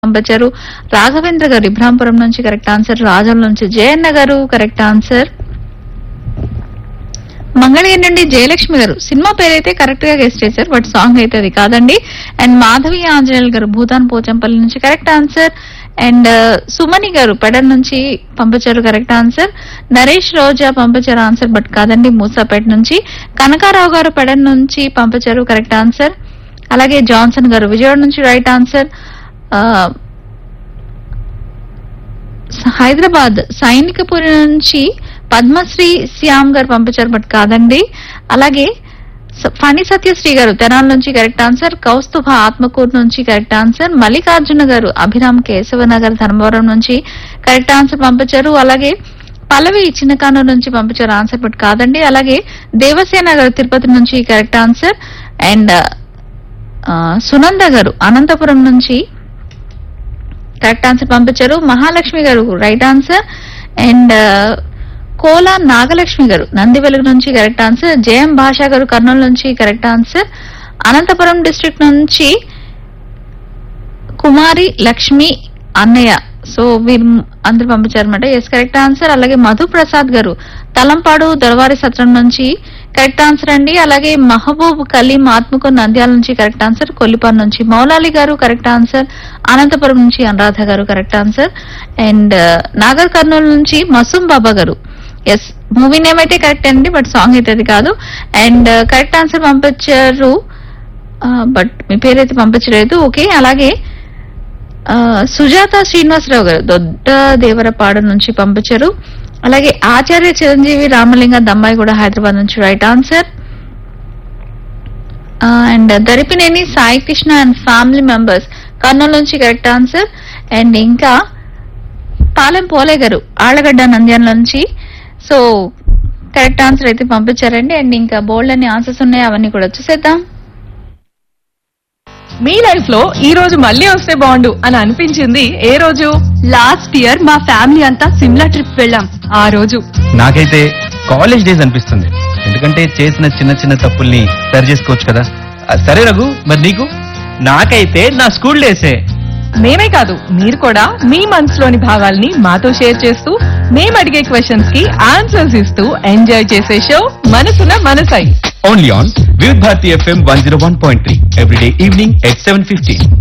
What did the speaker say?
పంపించారు రాఘవేంద్ర గారు ఇబ్రాంపురం నుంచి కరెక్ట్ ఆన్సర్ రాజం నుంచి జయన్న గారు కరెక్ట్ ఆన్సర్ మంగళగిరి నుండి జయలక్ష్మి గారు సినిమా పేరైతే కరెక్ట్ గా గెస్ట్ చేశారు బట్ సాంగ్ అయితే అది కాదండి అండ్ మాధవి ఆంజనేయులు గారు భూతాన్ పోచంపల్లి నుంచి కరెక్ట్ ఆన్సర్ అండ్ సుమని గారు పెడన్ నుంచి పంపించారు కరెక్ట్ ఆన్సర్ నరేష్ రోజా పంపించారు ఆన్సర్ బట్ కాదండి మూసాపేట నుంచి కనకారావు గారు పెడన్ నుంచి పంపించారు కరెక్ట్ ఆన్సర్ అలాగే జాన్సన్ గారు విజయవాడ నుంచి రైట్ ఆన్సర్ ఆ, హైదరాబాద్ సైనికపురి నుంచి పద్మశ్రీ శ్యామ్ గారు పంపించారు బట్ కాదండి అలాగే స- ఫణి సత్యశ్రీ గారు తెనాల నుంచి కరెక్ట్ ఆన్సర్ కౌస్తుభ ఆత్మకూరు నుంచి కరెక్ట్ ఆన్సర్ మల్లికార్జున గారు అభిరామ్ కేశవనగర్ ధర్మవరం నుంచి కరెక్ట్ ఆన్సర్ పంపించారు అలాగే పల్లవి చిన్నకానూరు నుంచి పంపించారు ఆన్సర్ బట్ కాదండి అలాగే దేవసేన గారు తిరుపతి నుంచి కరెక్ట్ ఆన్సర్ అండ్ సునంద గారు అనంతపురం నుంచి కరెక్ట్ ఆన్సర్ పంపించారు మహాలక్ష్మి గారు right answer and Kola Nagalakshmi గారు నంది వెలుగు నుంచి కరెక్ట్ ఆన్సర్ జయం భాషా గారు కర్నూలు నుంచి కరెక్ట్ ఆన్సర్ అనంతపురం డిస్ట్రిక్ట్ నుంచి కుమారి లక్ష్మి అన్నయ్య సో వీరు అందరు పంపించారన్నమాట ఎస్ కరెక్ట్ ఆన్సర్ అలాగే మధు ప్రసాద్ గారు తలంపాడు దొరవారి సత్రం నుంచి కరెక్ట్ ఆన్సర్ అండి అలాగే మహబూబ్ కలీం ఆత్మకు నంద్యాల నుంచి కరెక్ట్ ఆన్సర్ కొల్లిపాన్ నుంచి మౌలాలి గారు కరెక్ట్ ఆన్సర్ అనంతపురం నుంచి అనురాధ గారు correct answer and Nagarkurnool నుంచి మసూమ్ బాబా గారు ఎస్ మూవీ నేమ్ అయితే కరెక్ట్ అండి బట్ సాంగ్ అయితే అది కాదు అండ్ కరెక్ట్ ఆన్సర్ పంపించారు బట్ మీ పేరైతే పంపించలేదు ఓకే అలాగే ఆ, సుజాత శ్రీనివాసరావు గారు దొడ్డ దేవరపాడు నుంచి పంపించారు అలాగే ఆచార్య చిరంజీవి రామలింగ దమ్మాయి కూడా హైదరాబాద్ నుంచి right answer and Daripineni Sai Krishna and family members Kurnool నుంచి కరెక్ట్ ఆన్సర్ అండ్ ఇంకా పాలెం పోలే గారు ఆళ్లగడ్డ నంద్యాల నుంచి సో కరెక్ట్ ఆన్సర్ అయితే పంపించారండి అండ్ ఇంకా బోల్డ్ అన్ని ఆన్సర్స్ ఉన్నాయి అవన్నీ కూడా చూసేద్దాం మీ లైఫ్ లో ఈ రోజు మళ్ళీ వస్తే బాగుండు అని అనిపించింది ఏ రోజు లాస్ట్ ఇయర్ మా ఫ్యామిలీ అంతా సిమ్లా ట్రిప్ వెళ్ళాం ఆ రోజు నాకైతే కాలేజ్ డేస్ అనిపిస్తుంది ఎందుకంటే చేసిన చిన్న చిన్న తప్పుల్ని సరి చేసుకోవచ్చు కదా ఆ, సరే రఘు మరి నీకు నాకైతే నా స్కూల్ డేసే మేమే కాదు మీరు కూడా మీ మనసులోని భావాల్ని మాతో షేర్ చేస్తూ మేము అడిగే క్వశ్చన్స్ కి ఆన్సర్స్ ఇస్తూ ఎంజాయ్ చేసే షో మనసున మనసై only on Vividh Bharati FM one zero one point three everyday evening at seven fifteen